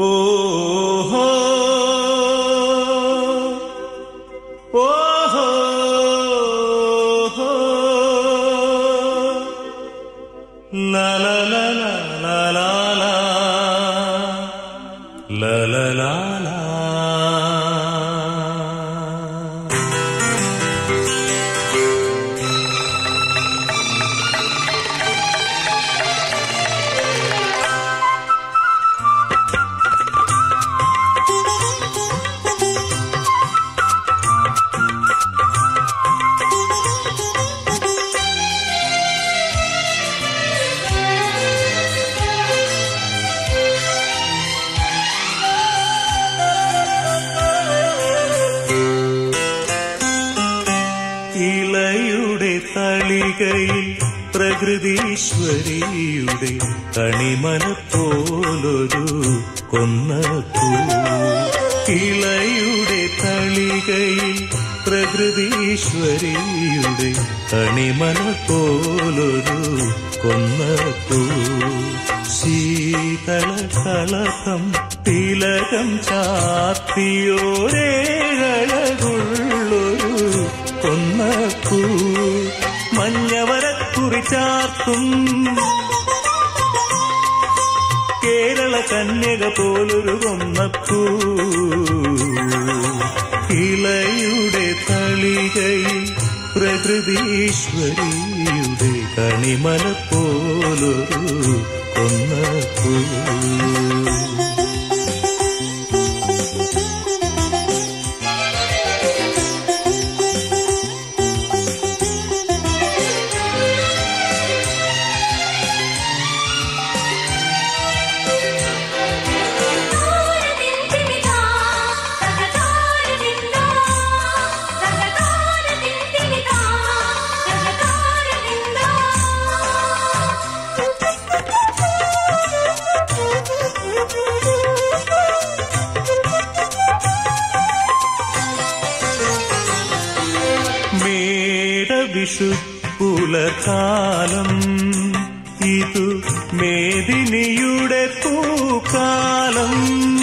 ഓഹോ ഓഹോ ലാ ലാ ലാ ലാ ലാ ലാ ലാ ലാ ലാ ലാ ഇളയുടെ തളികയിൽ പ്രകൃതീശ്വരിയുടെ കണിമല പോലൊരു കൊന്നപ്പൂ ഇളയുടെ തളികയിൽ പ്രകൃതീശ്വരിയുടെ കണിമല പോലൊരു കൊന്നപ്പൂ ശീതള കളഭം തിലകം ചാർത്തിയോരേഴകുള്ളൊരു കൊന്നപ്പൂ മഞ്ഞവരക്കുറി ചാർത്തും കേരള കന്യക പോലൊരു കൊന്നപ്പൂ ഇളയുടെ തളികയിൽ പ്രകൃതീശ്വരിയുടെ കണിമല പോലൊരു കൊന്നപ്പൂ മേട വിഷുപ്പുലകാലം ഇതു മേദിനിയുടെ പൂക്കാലം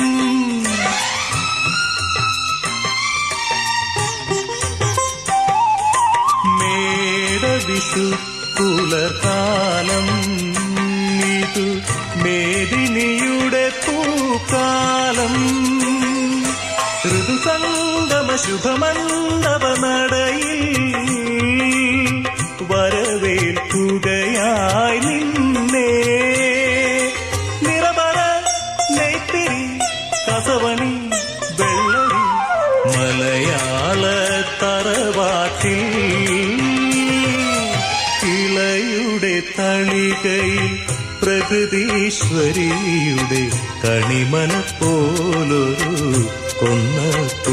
മേട വിഷുപ്പുലകാലം ഇതു മേദിനിയുടെ പൂക്കാലം ഋതുസംഗമ ശുഭമണ്ഡപ നടയിൽ വരവേൽക്കുകയായി നിന്നേ നിറമറ നെയ്ത്തിരി കസവണി വെള്ളരി മലയാള തറവാട്ടിൽ ഇളയുടെ തളികയിൽ പ്രകൃതീശ്വരിയുടെ കണിമല പോലൊരു കൊന്നപ്പൂ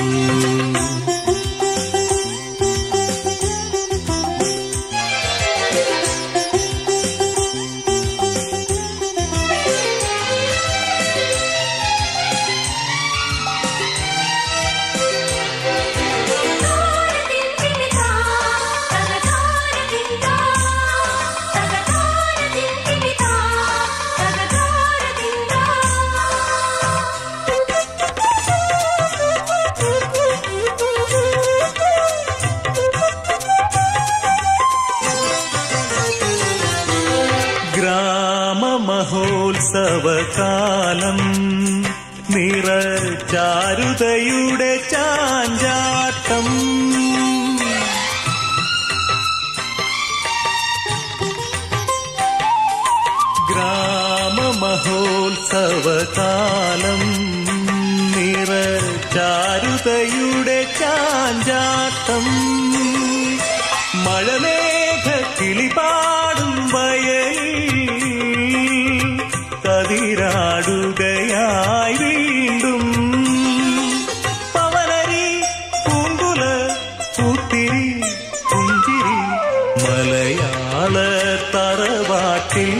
ഗ്രാമമഹോത്സവകാലം നിറ ചാരുതയുടെ ചാഞ്ചാട്ടം ഗ്രാമമഹോത്സവകാലം നിറ ചാരുതയുടെ ചാഞ്ചാട്ടം മഴമേഘ കിളിപാടും വയലിൽ കതിരാടുകയായി വീണ്ടും പവനരി പൂങ്കുല പൂത്തിരി പുഞ്ചിരി മലയാള തറവാട്ടിൽ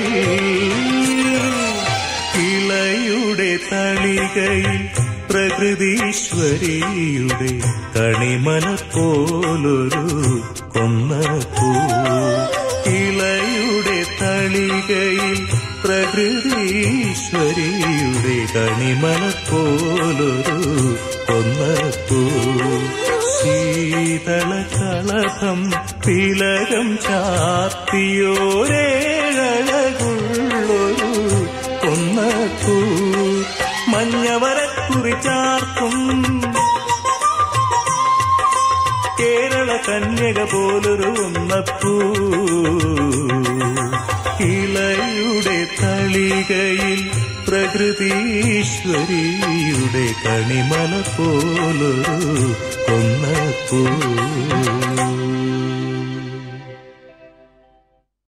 ഇളയുടെ തളികയിൽ പ്രകൃതീശ്വരിയുടെ കണിമല പോലൊരു കൊന്നപ്പൂ ഇളയുടെ തളികയിൽ പ്രകൃതീശ്വരിയുടെ കണിമല പോലൊരു കൊന്നപ്പൂ ശീതള കളഭം തിലകം ചാർത്തിയോരേഴകുള്ളൊരു കൊന്നപ്പൂ മഞ്ഞവരക്കുറി ചാർത്തും കേരള കന്യക പോലൊരു ഒന്നപ്പൂ ഇളയുടെ തളികയിൽ പ്രകൃതീശ്വരിയുടെ കണിമല പോലൊരു കൊന്നപ്പൂ